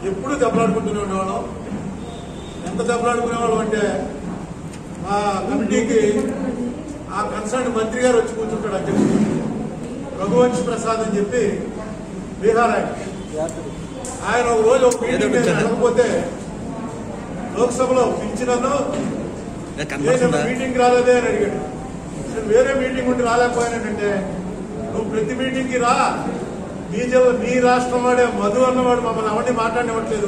ఎప్పుడు దెబ్బలాడుకుంటూనే ఉండేవాళ్ళం ఎంత దెబ్బలాడుకునేవాళ్ళం అంటే మా కమిటీకి ఆ కన్సర్న్ మంత్రి గారు వచ్చి కూర్చుంటాడు అధ్యక్షుడు రఘువంశ్ ప్రసాద్ అని చెప్పి బీహార్ ఆయన ఆయన ఒక రోజు ఒక మీటింగ్ వెళ్ళకపోతే లోక్సభలో పిలిచినను నేను మీటింగ్ రాలేదే అని అడిగాడు నేను వేరే మీటింగ్ ఉండి రాలేకపోయానంటే నువ్వు ప్రతి మీటింగ్ కి రా నీ జిల్లా నీ రాష్ట్రం వాడే మధు అన్నవాడు మమ్మల్ని ఎవరిని మాట్లాడినట్లేదు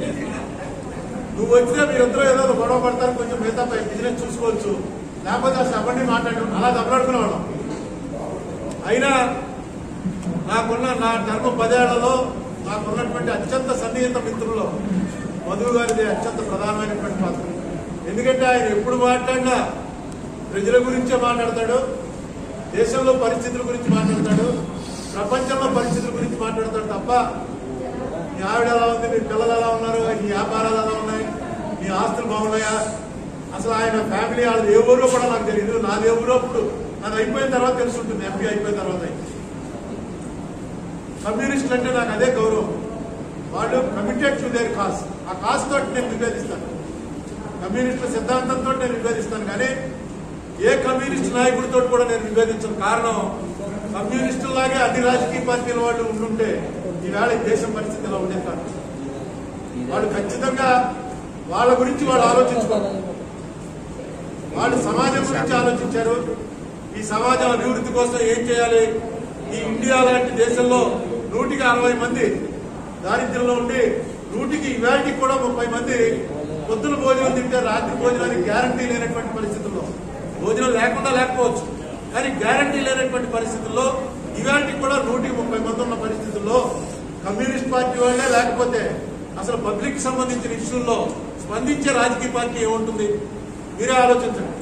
నువ్వు వచ్చినా మీరిద్దరూ ఏదో ఒక గొడవ పడతారు కొంచెం మిగతా బిజినెస్ చూసుకోవచ్చు లేకపోతే అసలు ఎవరిని మాట్లాడి అలా దెబ్బలాడుకునేవాళ్ళం అయినా నాకున్న నా ధర్మ పదేళ్లలో నాకున్నటువంటి అత్యంత సన్నిహిత మిత్రుల్లో మధు గారిది అత్యంత ప్రధానమైనటువంటి పాత్ర ఎందుకంటే ఆయన ఎప్పుడు మాట్లాడినా ప్రజల గురించే మాట్లాడతాడు దేశంలో పరిస్థితుల గురించి మాట్లాడతాడు ప్రపంచంలో పరిస్థితుల గురించి మాట్లాడతాడు తప్ప నీ ఆవిడ ఎలా ఉంది నీ పిల్లలు ఎలా ఉన్నారు నీ వ్యాపారాలు ఎలా ఉన్నాయి నీ ఆస్తులు బాగున్నాయా అసలు ఆయన ఫ్యామిలీ వాళ్ళది ఏ ఊరో కూడా నాకు తెలియదు నాది ఏ ఊరో ఇప్పుడు నాది అయిపోయిన తర్వాత తెలుసుంటుంది ఎంపీ అయిపోయిన తర్వాత కమ్యూనిస్టులు అంటే నాకు అదే గౌరవం వాళ్ళు కమిటెడ్ టు దేర్ కాస్ ఆ కాస్ తోటి నేను విభేదిస్తాను కమ్యూనిస్టుల సిద్ధాంతంతో నేను విభేదిస్తాను కానీ ఏ కమ్యూనిస్ట్ నాయకుడితో కూడా నేను విభేదించను కారణం కమ్యూనిస్టులాగే అన్ని రాజకీయ పార్టీల వాళ్ళు ఉండుంటే ఈవేళ ఈ దేశం పరిస్థితి ఇలా ఉండేది కాదు వాళ్ళు ఖచ్చితంగా వాళ్ళ గురించి వాళ్ళు ఆలోచించుకోరు వాళ్ళు సమాజం గురించి ఆలోచించారు ఈ సమాజం అభివృద్ధి కోసం ఏం చేయాలి ఈ ఇండియా లాంటి దేశంలో నూటికి అరవై మంది దారిద్ర్యంలో ఉండి నూటికి ఇవాటికి కూడా ముప్పై మంది పొద్దున భోజనం తింటే రాత్రి భోజనానికి గ్యారంటీ లేనటువంటి పరిస్థితుల్లో భోజనం లేకుండా లేకపోవచ్చు కానీ గ్యారంటీ లేనటువంటి పరిస్థితుల్లో ఇవాటికి కూడా నూటికి ముప్పై మంది ఉన్న పరిస్థితుల్లో కమ్యూనిస్ట్ పార్టీ వాళ్ళే లేకపోతే అసలు పబ్లిక్ సంబంధించిన ఇష్యూల్లో స్పందించే రాజకీయ పార్టీ ఏముంటుంది మీరే ఆలోచించండి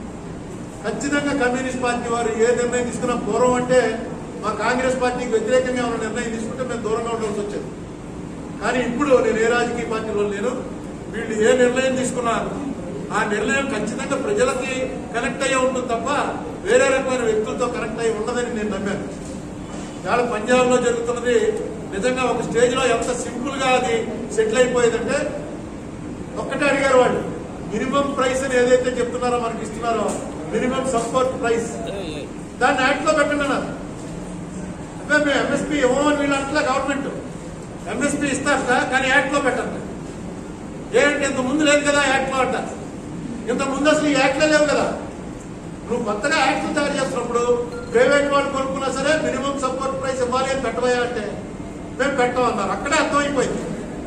ఖచ్చితంగా కమ్యూనిస్ట్ పార్టీ వారు ఏ నిర్ణయం తీసుకున్నా పూర్వం అంటే మా కాంగ్రెస్ పార్టీకి వ్యతిరేకంగా ఏమైనా నిర్ణయం తీసుకుంటే మేము దూరంగా ఉండాల్సి వచ్చేది కానీ ఇప్పుడు నేను ఏ రాజకీయ పార్టీలో లేను వీళ్ళు ఏ నిర్ణయం తీసుకున్నారు ఆ నిర్ణయం ఖచ్చితంగా ప్రజలకి కనెక్ట్ అయ్యే ఉంటుంది తప్ప వేరే రకమైన వ్యక్తులతో కనెక్ట్ అయ్యి ఉండదని నేను నమ్మాను ఇవాళ పంజాబ్ లో జరుగుతున్నది నిజంగా ఒక స్టేజ్ లో ఎంత సింపుల్ గా అది సెటిల్ అయిపోయేదంటే ఒక్కటే అడిగారు వాళ్ళు మినిమం ప్రైస్ అని ఏదైతే చెప్తున్నారో మనకి ఇస్తున్నారో మినిమం సపోర్ట్ ప్రైస్ దాన్ని యాక్ట్ లో పెట్టండి అన్నారు అంటే మేము ఎంఎస్పీ ఇవ్వమని వీళ్ళు అంటలే గవర్నమెంట్ ఎంఎస్పీ ఇస్తారట కానీ యాక్ట్ లో పెట్టండి ఏంటి ఇంత ముందు లేదు కదా యాక్ట్ లో అంట ఇంత ముందు అసలు ఈ యాక్ట్లే లేవు కదా నువ్వు కొత్తగా యాక్ట్లు తయారు చేస్తున్నప్పుడు ప్రైవేట్ వాళ్ళు కొనుక్కున్నా సరే మినిమం సపోర్ట్ ప్రైస్ ఇవ్వాలి అని పెట్టబోయా అంటే మేము పెట్టమన్నారు అక్కడే అర్థమైపోయింది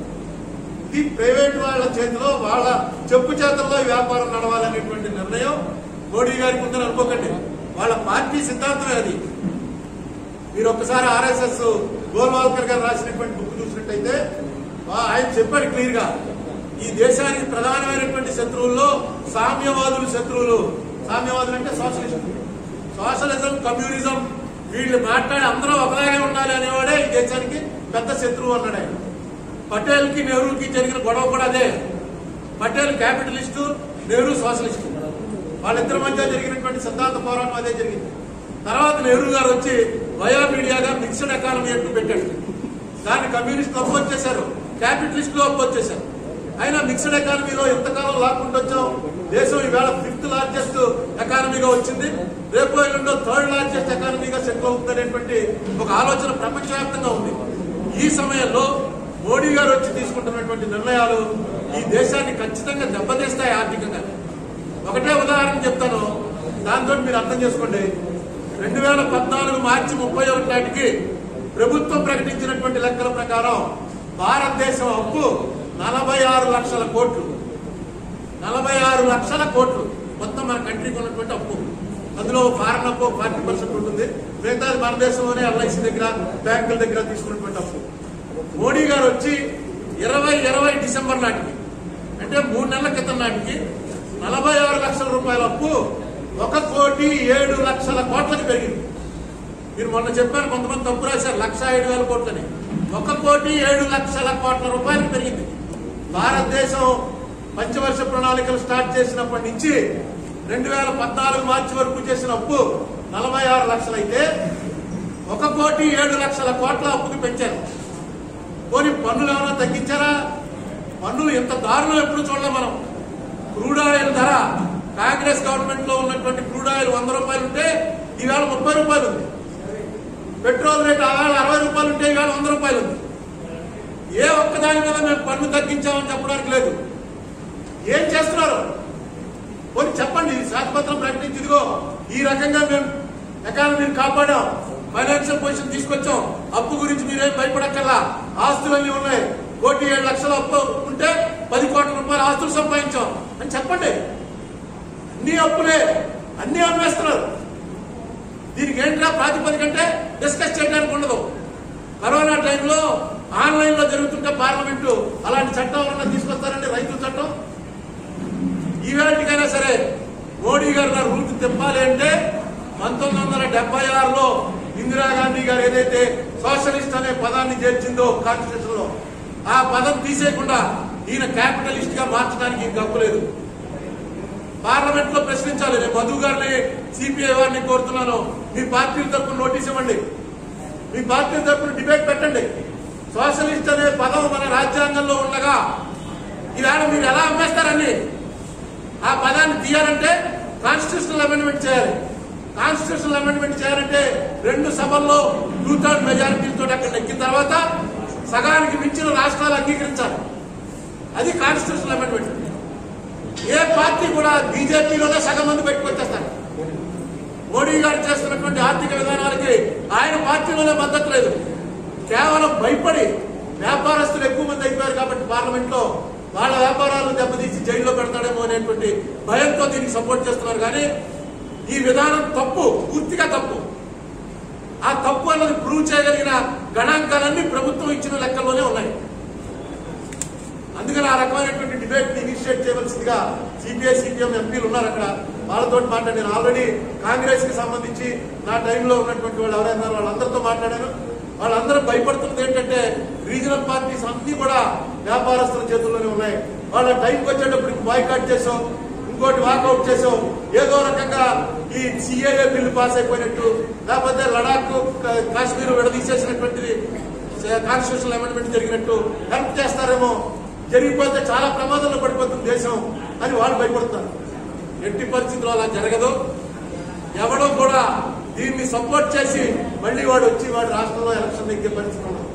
ఇది ప్రైవేట్ వాళ్ళ చేతిలో వాళ్ళ చెప్పు చేతుల్లో ఈ వ్యాపారం నడవాలనేటువంటి నిర్ణయం మోడీ గారికి ఉందని అనుకోకండి వాళ్ళ పార్టీ సిద్ధాంతమే అది మీరు ఒక్కసారి ఆర్ఎస్ఎస్ గోల్వాల్కర్ గారు రాసినటువంటి బుక్ చూసినట్టయితే వా- ఆయన చెప్పాడు క్లియర్ గా ఈ దేశానికి ప్రధానమైనటువంటి శత్రువుల్లో సామ్యవాదులు శత్రువులు సామ్యవాదులు అంటే సోషలిస్ట్ సోషలిజం కమ్యూనిజం వీళ్ళు మాట్లాడి అందరూ ఒకలాగే ఉండాలి అనేవాడే ఈ దేశానికి పెద్ద శత్రువు అన్నాడు ఆయన పటేల్ కి నెహ్రూకి జరిగిన గొడవ కూడా అదే పటేల్ క్యాపిటలిస్టు నెహ్రూ సోషలిస్టు వాళ్ళిద్దరి మధ్య జరిగినటువంటి సిద్ధాంత పోరాటం అదే జరిగింది తర్వాత నెహ్రూ గారు వచ్చి వయా మీడియాగా మిక్స్డ్ ఎకానమీ అంటూ పెట్టాడు దాన్ని కమ్యూనిస్టులు ఒప్పొచ్చేశారు క్యాపిటలిస్టులు ఒప్పొచ్చేశారు అయినా మిక్స్డ్ ఎకానమీలో ఎంతకాలం లాక్కుంటూ వచ్చాం దేశం ఈవేళ ఫిఫ్త్ లార్జెస్ట్ ఎకానమీగా వచ్చింది రేపు ఎల్లుండో థర్డ్ లార్జెస్ట్ ఎకానమీగా సెటిల్ అవుతుందనేటువంటి ఒక ఆలోచన ప్రపంచవ్యాప్తంగా ఉంది ఈ సమయంలో మోడీ గారు వచ్చి తీసుకుంటున్నటువంటి నిర్ణయాలు ఈ దేశాన్ని ఖచ్చితంగా దెబ్బతీస్తాయి ఆర్థికంగా ఒకటే ఉదాహరణ చెప్తాను దాంతో మీరు అర్థం చేసుకోండి రెండు వేల పద్నాలుగు మార్చి ముప్పై ఒకటి నాటికి ప్రభుత్వం ప్రకటించినటువంటి లెక్కల ప్రకారం భారతదేశం అప్పు నలభై ఆరు లక్షల కోట్లు నలభై ఆరు లక్షల కోట్లు మొత్తం మన కంట్రీకి ఉన్నటువంటి అప్పు అందులో ఫారెన్ అప్పు ఫార్టీ పర్సెంట్ ఉంటుంది మిగతాది మన దేశంలోనే ఎల్ఐసి దగ్గర బ్యాంకుల దగ్గర తీసుకున్నటువంటి అప్పు మోడీ గారు వచ్చి ఇరవై ఇరవై డిసెంబర్ నాటికి అంటే మూడు నెలల క్రితం నాటికి నలభై ఆరు లక్షల రూపాయల అప్పు ఒక కోటి ఏడు లక్షల కోట్లకు పెరిగింది మీరు మొన్న చెప్పారు కొంతమంది తప్పు రాశారు లక్ష ఏడు వేల కోట్లని ఒక కోటి ఏడు లక్షల కోట్ల రూపాయలకు పెరిగింది భారతదేశం పంచవర్ష ప్రణాళికలు స్టార్ట్ చేసినప్పటి నుంచి రెండు వేల పద్నాలుగు మార్చి వరకు చేసిన అప్పు నలభై ఆరు లక్షలైతే ఒక కోటి ఏడు లక్షల కోట్ల అప్పుకి పెంచారు పోనీ పోనీ పన్నులు ఏమైనా తగ్గించారా పన్నులు ఎంత దారుణం ఎప్పుడు చూడలేం మనం క్రూడ్ ఆయిల్ ధర కాంగ్రెస్ గవర్నమెంట్ లో ఉన్నటువంటి క్రూడ్ ఆయిల్ వంద రూపాయలు ఉంటే ఈవేళ ముప్పై రూపాయలు ఉంది పెట్రోల్ రేట్ ఆవేళ అరవై రూపాయలు ఉంటే ఈవేళ వంద రూపాయలు ఉంది ఏ ఒక్కదాని మీద మేము పన్ను తగ్గించామని చెప్పడానికి లేదు ఏం చేస్తున్నారు పోనీ చెప్పండి శాతపత్రం ప్రకటించి ఇదిగో ఈ రకంగా మేము ఎకానమీని కాపాడాం ఫైనాన్షియల్ పొజిషన్ తీసుకొచ్చాం అప్పు గురించి మీరేం భయపడక్కర్లా ఆస్తులన్నీ ఉన్నాయి కోటి ఏడు లక్షల అప్పు ఉంటే పది కోట్ల రూపాయల ఆస్తులు సంపాదించాం అని చెప్పండి అన్ని అప్పులే అన్ని అమ్మేస్తున్నారు దీనికి ఏంట్రా ప్రాతిపదిక అంటే డిస్కస్ చేయడానికి ఉండదు కరోనా టైంలో ఆన్లైన్ లో జరుగుతుంటే పార్లమెంటు అలాంటి చట్టం ఏమన్నా తీసుకొస్తారండి రైతుల చట్టం ఈవేళకైనా సరే మోడీ గారు నా రూట్ తిప్పాలి అంటే పంతొమ్మిది వందల డెబ్బై ఆరులో ఇందిరాగాంధీ గారు ఏదైతే సోషలిస్ట్ అనే పదాన్ని చేర్చిందో కాన్స్టిట్యూషన్ లో ఆ పదం తీసేయకుండా ఈయన క్యాపిటలిస్ట్ గా మార్చడానికి ఈయన తప్పులేదు పార్లమెంట్ లో ప్రశ్నించాలి నేను మధు గారిని సిపిఐ వారిని కోరుతున్నాను మీ పార్టీల తరపున నోటీస్ ఇవ్వండి మీ పార్టీల తరపున డిబేట్ పెట్టండి సోషలిస్ట్ అనే పదం మన రాజ్యాంగంలో ఉండగా ఈవేళ మీరు ఎలా అమ్మేస్తారని ఆ పదాన్ని తీయాలంటే కాన్స్టిట్యూషనల్ అమెండ్మెంట్ చేయాలి కాన్స్టిట్యూషనల్ అమెండ్మెంట్ చేయాలంటే రెండు సభల్లో టూ థర్డ్ మెజారిటీతో అక్కడ ఎక్కిన తర్వాత సగానికి మించిన రాష్ట్రాలు అంగీకరించాలి అది కాన్స్టిట్యూషనల్ అమెండ్మెంట్ ఏ పార్టీ కూడా బీజేపీలోనే సగం మంది పెట్టుకొచ్చేస్తారు మోడీ గారు చేస్తున్నటువంటి ఆర్థిక విధానాలకి ఆయన పార్టీలోనే మద్దతు లేదు కేవలం భయపడి వ్యాపారస్తులు ఎక్కువ మంది అయిపోయారు కాబట్టి పార్లమెంట్ లో వాళ్ళ వ్యాపారాలు దెబ్బతీసి జైల్లో పెడతాడేమో అనేటువంటి భయంతో దీనికి సపోర్ట్ చేస్తున్నారు కానీ ఈ విధానం తప్పు పూర్తిగా తప్పు ఆ తప్పు అన్నది ప్రూవ్ చేయగలిగిన గణాంకాలన్నీ ప్రభుత్వం ఇచ్చిన లెక్కల్లోనే ఉన్నాయి అందుకని ఆ రకమైనటువంటి డిబేట్ ఇనిషియేట్ చేయవలసిందిగా సిపిఐ సిపిఎం ఎంపీలు ఉన్నారు అక్కడ వాళ్ళతో మాట్లాడి నేను ఆల్రెడీ కాంగ్రెస్ కి సంబంధించి నా టైంలో ఉన్నటువంటి వాళ్ళు ఎవరైనా ఉన్నారో వాళ్ళందరితో మాట్లాడాను వాళ్ళందరూ భయపడుతున్నది ఏంటంటే రీజనల్ పార్టీస్ అన్ని కూడా వ్యాపారస్తుల చేతుల్లోనే ఉన్నాయి వాళ్ళ టైంకి వచ్చేటప్పటికి బాయ్కాట్ చేసాం ఇంకోటి వాకౌట్ చేసాం ఏదో రకంగా ఈ సిఏఏ బిల్లు పాస్ అయిపోయినట్టు లేకపోతే లడాక్ క- కాశ్మీర్ విడదీసేసినటువంటిది కాన్స్టిట్యూషనల్ అమెండ్మెంట్ జరిగినట్టు హెల్ప్ చేస్తారేమో జరిగిపోతే చాలా ప్రమాదంలో పడిపోతుంది దేశం అని వాళ్ళు భయపడుతున్నారు ఎట్టి పరిస్థితుల్లో అలా జరగదు ఎవడో కూడా దీన్ని సపోర్ట్ చేసి మళ్ళీ వాడు వచ్చి వాడి రాష్ట్రంలో ఎలక్షన్ ఎక్కే పరిస్థితి ఉండదు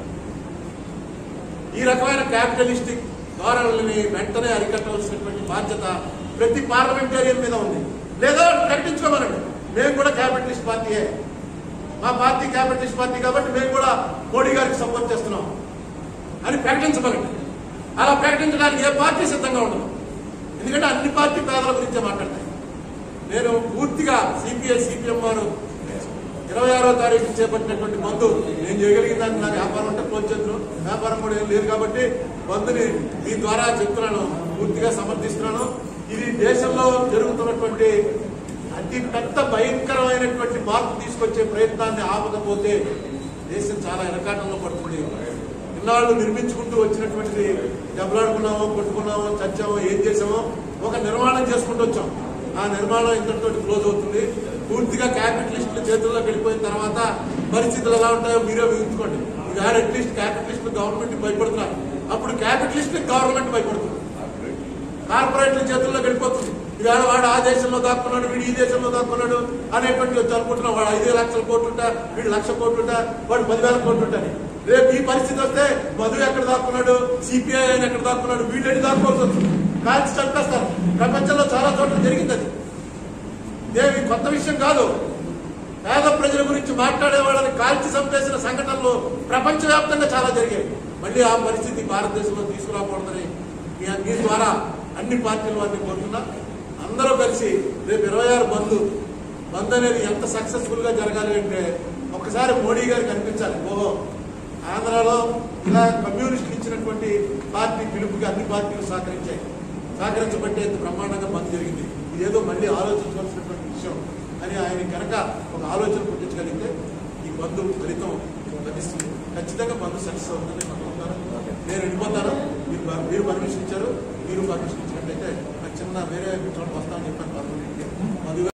ఈ రకమైన క్యాపిటలిస్టిక్ ధోరణులని వెంటనే అరికట్టవలసినటువంటి బాధ్యత ప్రతి పార్లమెంటేరియన్ మీద ఉంది లేదా ప్రకటించుకోమనండి మేము కూడా క్యాపిటలిస్ట్ పార్టీయే మా పార్టీ క్యాపిటలిస్ట్ పార్టీ కాబట్టి మేము కూడా మోడీ గారికి సపోర్ట్ చేస్తున్నాం అని ప్రకటించమనండి అలా ప్రకటించడానికి ఏ పార్టీ సిద్ధంగా ఉండదు ఎందుకంటే అన్ని పార్టీ పేదల గురించే మాట్లాడతాయి నేను పూర్తిగా సిపిఐ సిపిఎం వారు ఇరవై ఆరో తారీఖు చేపట్టినటువంటి మందు నేను చేయగలిగిన దాన్ని నా వ్యాపారం అంటే పోల్చేందుకు వ్యాపారం కూడా ఏం లేదు కాబట్టి మందుని మీ ద్వారా చెప్తున్నాను పూర్తిగా సమర్థిస్తున్నాను ఇది దేశంలో జరుగుతున్నటువంటి అతి పెద్ద భయంకరమైనటువంటి మార్పు తీసుకొచ్చే ప్రయత్నాన్ని ఆపకపోతే దేశం చాలా వెనకాటంలో పడుతుంది ఇన్నాళ్ళు నిర్మించుకుంటూ వచ్చినటువంటిది దెబ్బలాడుకున్నామో కొట్టుకున్నామో చచ్చామో ఏం చేసామో ఒక నిర్మాణం చేసుకుంటూ వచ్చాం ఆ నిర్మాణం ఇంతటితో క్లోజ్ అవుతుంది పూర్తిగా క్యాపిటలిస్టుల చేతుల్లోకి వెళ్ళిపోయిన తర్వాత పరిస్థితులు ఎలా ఉంటాయో మీరే ఊహించుకోండి ఇవాళ అట్లీస్ట్ క్యాపిటలిస్టులు గవర్నమెంట్ భయపడుతున్నారు అప్పుడు క్యాపిటలిస్ట్ గవర్నమెంట్ భయపడుతుంది కార్పొరేట్ల చేతుల్లోకి వెళ్ళిపోతుంది ఇవాళ వాడు ఆ దేశంలో దాక్కున్నాడు వీడు ఈ దేశంలో దాక్కున్నాడు అనేటువంటి వచ్చి అనుకుంటున్నాం వాడు ఐదు లక్షల కోట్లు ఉంటా వీడు లక్ష కోట్లు ఉంటా వాడు పదివేల కోట్లు ఉంటాయి రేపు ఈ పరిస్థితి వస్తే మధు ఎక్కడ దాక్కున్నాడు సిపిఐ ఆయన ఎక్కడ దాక్కున్నాడు వీళ్ళని దాక్కోవాల్సి వస్తుంది కాల్చి చంపేస్తారు ప్రపంచంలో చాలా చోట్ల జరిగింది అది ఇదేమి కొత్త విషయం కాదు పేద ప్రజల గురించి మాట్లాడే వాళ్ళని కాల్చి చంపేసిన సంఘటనలు ప్రపంచవ్యాప్తంగా చాలా జరిగాయి మళ్ళీ ఆ పరిస్థితి భారతదేశంలో తీసుకురాకూడదని మీ- మీ ద్వారా అన్ని పార్టీల వారిని కోరుతున్నా అందరూ కలిసి రేపు ఇరవై ఆరు బంద్ బంద్ అనేది ఎంత సక్సెస్ఫుల్ గా జరగాలి అంటే ఒకసారి మోడీ గారికి అనిపించాలి ఓహో ఆంధ్రాలో ఇలా కమ్యూనిస్టులు ఇచ్చినటువంటి పార్టీ పిలుపుకి అన్ని పార్టీలు సహకరించాయి సహకరించబట్టే ఇంత బ్రహ్మాండంగా బంద్ జరిగింది ఇదేదో మళ్ళీ ఆలోచించవలసినటువంటి విషయం అని ఆయన కనుక ఒక ఆలోచన పుట్టించగలిగితే ఈ బంధు ఫలితం లభిస్తుంది ఖచ్చితంగా బంధు సక్సెస్ అవుతుందని నేను అనుకుంటాను నేను వెళ్ళిపోతాను మీరు మీరు పర్మిషన్ ఇచ్చారు మీరు పర్మిషన్ ఇచ్చినట్టయితే నాకు చిన్న వేరే చోట వస్తామని చెప్పాను బంధువులకి మధు